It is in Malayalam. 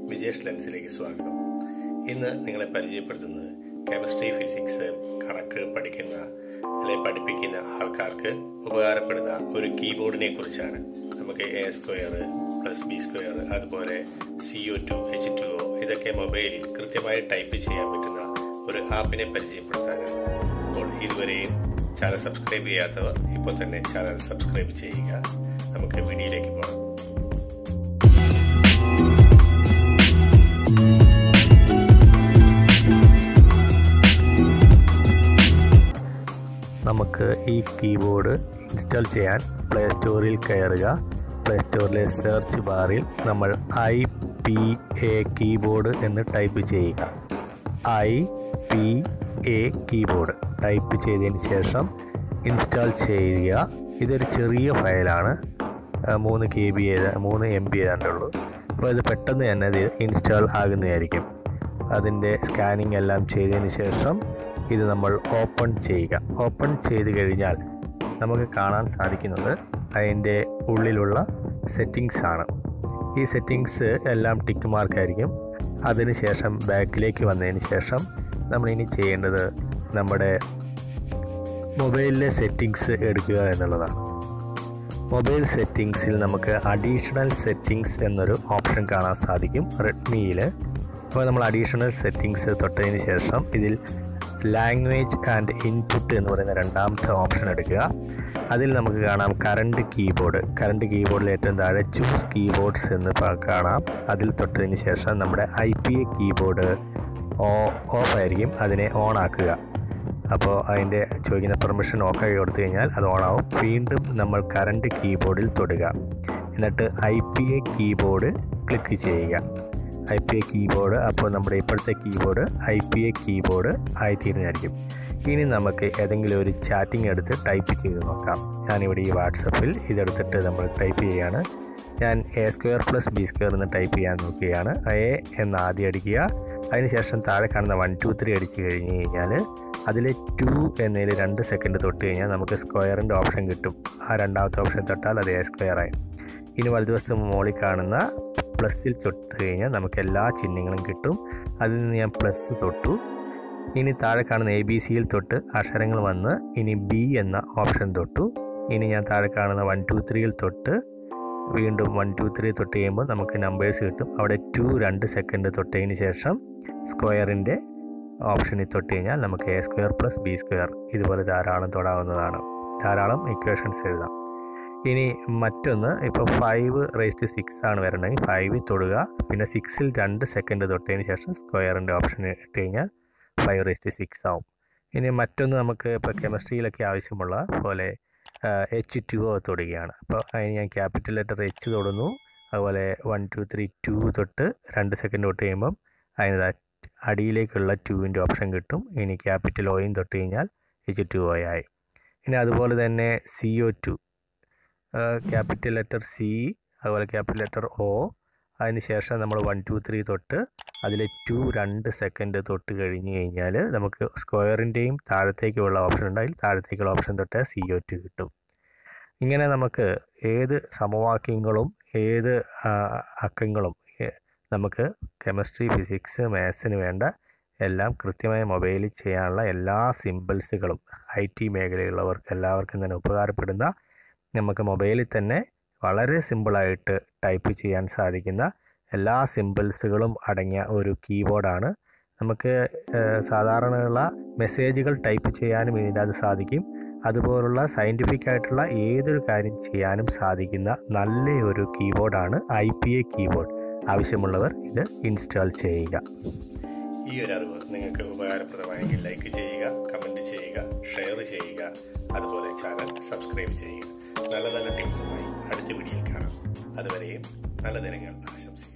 വിജേഷ് ലെൻസിലേക്ക് സ്വാഗതം ഇന്ന് നിങ്ങളെ പരിചയപ്പെടുത്തുന്നത് കെമിസ്ട്രി ഫിസിക്സ് കണക്ക് പഠിക്കുന്ന അല്ലെങ്കിൽ പഠിപ്പിക്കുന്ന ആൾക്കാർക്ക് ഉപകാരപ്പെടുന്ന ഒരു കീബോർഡിനെ കുറിച്ചാണ് നമുക്ക് A square plus B square അതുപോലെ C O two H two O ഇതൊക്കെ മൊബൈലിൽ കൃത്യമായി ടൈപ്പ് ചെയ്യാൻ പറ്റുന്ന ഒരു ആപ്പിനെ പരിചയപ്പെടുത്താനാണ് അപ്പോൾ ഇതുവരെയും ചാനൽ സബ്സ്ക്രൈബ് ചെയ്യാത്തവർ ഇപ്പോൾ തന്നെ ചാനൽ സബ്സ്ക്രൈബ് ചെയ്യുക നമുക്ക് വീഡിയോയിലേക്ക് പോകാം നമുക്ക് ഈ കീബോർഡ് ഇൻസ്റ്റാൾ ചെയ്യാൻ പ്ലേ സ്റ്റോറിൽ കയറുക പ്ലേ സ്റ്റോറിലെ സെർച്ച് ബാറിൽ നമ്മൾ ഐ പി എ കീബോർഡ് എന്ന് ടൈപ്പ് ചെയ്യുക I P A keyboard type ചെയ്തതിന് ശേഷം ഇൻസ്റ്റാൾ ചെയ്യുക ഇതൊരു ചെറിയ ഫയലാണ് മൂന്ന് കെ ബി മൂന്ന് എം ബി ഏതാണ്ടുള്ളൂ അപ്പോൾ ഇത് പെട്ടെന്ന് തന്നെ ഇത് ഇൻസ്റ്റാൾ ആകുന്നതായിരിക്കും അതിൻ്റെ സ്കാനിങ് എല്ലാം ചെയ്തതിന് ശേഷം ഇത് നമ്മൾ ഓപ്പൺ ചെയ്യുക ഓപ്പൺ ചെയ്ത് കഴിഞ്ഞാൽ നമുക്ക് കാണാൻ സാധിക്കുന്നത് അതിൻ്റെ ഉള്ളിലുള്ള സെറ്റിങ്സ് ആണ് ഈ സെറ്റിങ്സ് എല്ലാം ടിക്ക് മാർക്കായിരിക്കും അതിനുശേഷം ബാക്കിലേക്ക് വന്നതിന് ശേഷം നമ്മൾ ഇനി ചെയ്യേണ്ടത് നമ്മുടെ മൊബൈലിലെ സെറ്റിങ്സ് എടുക്കുക എന്നുള്ളതാണ് മൊബൈൽ സെറ്റിങ്സിൽ നമുക്ക് അഡീഷണൽ സെറ്റിങ്സ് എന്നൊരു ഓപ്ഷൻ കാണാൻ സാധിക്കും റെഡ്മിയിൽ അപ്പോൾ നമ്മൾ അഡീഷണൽ സെറ്റിങ്സ് തൊട്ടതിന് ശേഷം ഇതിൽ ലാംഗ്വേജ് ആൻഡ് ഇൻപുട്ട് എന്ന് പറയുന്ന രണ്ടാമത്തെ ഓപ്ഷൻ എടുക്കുക അതിൽ നമുക്ക് കാണാം കറണ്ട് കീബോർഡ് കറണ്ട് കീബോർഡിൽ ഏറ്റവും താഴെ ചൂസ് കീബോർഡ്സ് എന്ന് കാണാം അതിൽ തൊട്ടതിന് ശേഷം നമ്മുടെ I P A keyboard off ആയിരിക്കും അതിനെ ഓൺ ആക്കുക അപ്പോൾ അതിൻ്റെ ചോദിക്കുന്ന പെർമിഷൻ ഓക്കായി കൊടുത്തു കഴിഞ്ഞാൽ അത് ഓണാവും വീണ്ടും നമ്മൾ കറണ്ട് കീബോർഡിൽ തൊടുക എന്നിട്ട് I P A keyboard click ചെയ്യുക ഐ പി എ കീബോർഡ് അപ്പോൾ നമ്മുടെ ഇപ്പോഴത്തെ keyboard I P A keyboard ആയിത്തീരുന്നതായിരിക്കും ഇനി നമുക്ക് ഏതെങ്കിലും ഒരു ചാറ്റിംഗ് എടുത്ത് ടൈപ്പ് ചെയ്ത് നോക്കാം ഞാനിവിടെ ഈ വാട്സപ്പിൽ ഇതെടുത്തിട്ട് നമ്മൾ ടൈപ്പ് ചെയ്യുകയാണ് ഞാൻ A square plus B square എന്ന് ടൈപ്പ് ചെയ്യാൻ നോക്കുകയാണ് എ എന്ന് ആദ്യം അടിക്കുക അതിനുശേഷം താഴെ കാണുന്ന വൺ ടു ത്രീ അടിച്ച് കഴിഞ്ഞ് കഴിഞ്ഞാൽ അതിൽ ടു എന്നതിൽ രണ്ട് സെക്കൻഡ് തൊട്ട് കഴിഞ്ഞാൽ നമുക്ക് സ്ക്വയറിൻ്റെ ഓപ്ഷൻ കിട്ടും ആ രണ്ടാമത്തെ ഓപ്ഷൻ തൊട്ടാൽ അത് എ സ്ക്വയറായി ഇനി വലതുവശത്ത് മുകളിൽ കാണുന്ന പ്ലസ്സിൽ തൊട്ട് കഴിഞ്ഞാൽ നമുക്ക് എല്ലാ ചിഹ്നങ്ങളും കിട്ടും അതിൽ നിന്ന് ഞാൻ പ്ലസ് തൊട്ടു ഇനി താഴെ കാണുന്ന എ ബി സിയിൽ തൊട്ട് അക്ഷരങ്ങൾ വന്ന് ഇനി ബി എന്ന ഓപ്ഷൻ തൊട്ടു ഇനി ഞാൻ താഴെ കാണുന്ന വൺ ടു ത്രീയിൽ തൊട്ട് വീണ്ടും വൺ ടു ത്രീ തൊട്ട് കഴിയുമ്പോൾ നമുക്ക് നമ്പേഴ്സ് കിട്ടും അവിടെ ടു രണ്ട് സെക്കൻഡ് തൊട്ടതിന് ശേഷം സ്ക്വയറിൻ്റെ ഓപ്ഷനിൽ തൊട്ട് കഴിഞ്ഞാൽ നമുക്ക് A square plus B square ഇതുപോലെ ധാരാളം തൊടാവുന്നതാണ് ധാരാളം ഇക്വേഷൻസ് എഴുതാം ഇനി മറ്റൊന്ന് ഇപ്പോൾ ഫൈവ് റേസ്റ്റ് സിക്സ് ആണ് വരണമെങ്കിൽ ഫൈവിൽ തൊടുക പിന്നെ സിക്സിൽ രണ്ട് സെക്കൻഡ് തൊട്ടതിന് ശേഷം സ്ക്വയറിൻ്റെ ഓപ്ഷൻ ഇട്ട് കഴിഞ്ഞാൽ ഫൈവ് റേസ്റ്റ് സിക്സ് ആവും ഇനി മറ്റൊന്ന് നമുക്ക് ഇപ്പോൾ കെമിസ്ട്രിയിലൊക്കെ ആവശ്യമുള്ള പോലെ എച്ച് ടു ഒ തൊടുകയാണ് അപ്പോൾ അതിന് ഞാൻ ക്യാപിറ്റൽ ലെറ്റർ എച്ച് തൊടുന്നു അതുപോലെ വൺ ടു ത്രീ ടു തൊട്ട് രണ്ട് സെക്കൻഡ് തൊട്ട് കഴിയുമ്പം അതിന് അടിയിലേക്കുള്ള ടുവിൻ്റെ ഓപ്ഷൻ കിട്ടും ഇനി ക്യാപിറ്റൽ ഒയും തൊട്ട് കഴിഞ്ഞാൽ എച്ച് ടു ഒ ആയി ഇനി അതുപോലെ തന്നെ C O two capital letter C അതുപോലെ ക്യാപിറ്റൽ ലെറ്റർ ഒ അതിന് ശേഷം നമ്മൾ വൺ ടു ത്രീ തൊട്ട് അതിൽ ടു രണ്ട് സെക്കൻഡ് തൊട്ട് കഴിഞ്ഞ് കഴിഞ്ഞാൽ നമുക്ക് സ്ക്വയറിൻ്റെയും താഴത്തേക്കുള്ള ഓപ്ഷൻ ഉണ്ട് അതിൽ താഴത്തേക്കുള്ള ഓപ്ഷൻ തൊട്ട് സി ഒ ടു കിട്ടും ഇങ്ങനെ നമുക്ക് ഏത് സമവാക്യങ്ങളും ഏത് അക്കങ്ങളും നമുക്ക് കെമിസ്ട്രി ഫിസിക്സ് മാത്സിന് വേണ്ട എല്ലാം കൃത്യമായ മൊബൈലിൽ ചെയ്യാനുള്ള എല്ലാ സിമ്പിൾസുകളും ഐ ടി മേഖലയുള്ളവർക്ക് എല്ലാവർക്കും തന്നെ ഉപകാരപ്പെടുന്ന നമുക്ക് മൊബൈലിൽ തന്നെ വളരെ സിമ്പിളായിട്ട് ടൈപ്പ് ചെയ്യാൻ സാധിക്കുന്ന എല്ലാ സിമ്പിൾസുകളും അടങ്ങിയ ഒരു കീബോർഡാണ് നമുക്ക് സാധാരണയുള്ള മെസ്സേജുകൾ ടൈപ്പ് ചെയ്യാനും ഇതിൻ്റെ അത് സാധിക്കും അതുപോലുള്ള സയൻറ്റിഫിക് ആയിട്ടുള്ള ഏതൊരു കാര്യം ചെയ്യാനും സാധിക്കുന്ന നല്ല ഒരു കീബോർഡാണ് ഐ പി എ കീബോർഡ് ആവശ്യമുള്ളവർ ഇത് ഇൻസ്റ്റാൾ ചെയ്യുക ഈ ഒരു അറിവ് നിങ്ങൾക്ക് ഉപകാരപ്രദമായെങ്കിൽ ലൈക്ക് ചെയ്യുക കമൻറ്റ് ചെയ്യുക ഷെയർ ചെയ്യുക അതുപോലെ ചാനൽ സബ്സ്ക്രൈബ് ചെയ്യുക നല്ല നല്ല ടിപ്സുമായി അടുത്ത വീഡിയോയിൽ കാണാം അതുവരെയും നല്ല ദിനങ്ങൾ ആശംസിക്കുന്നു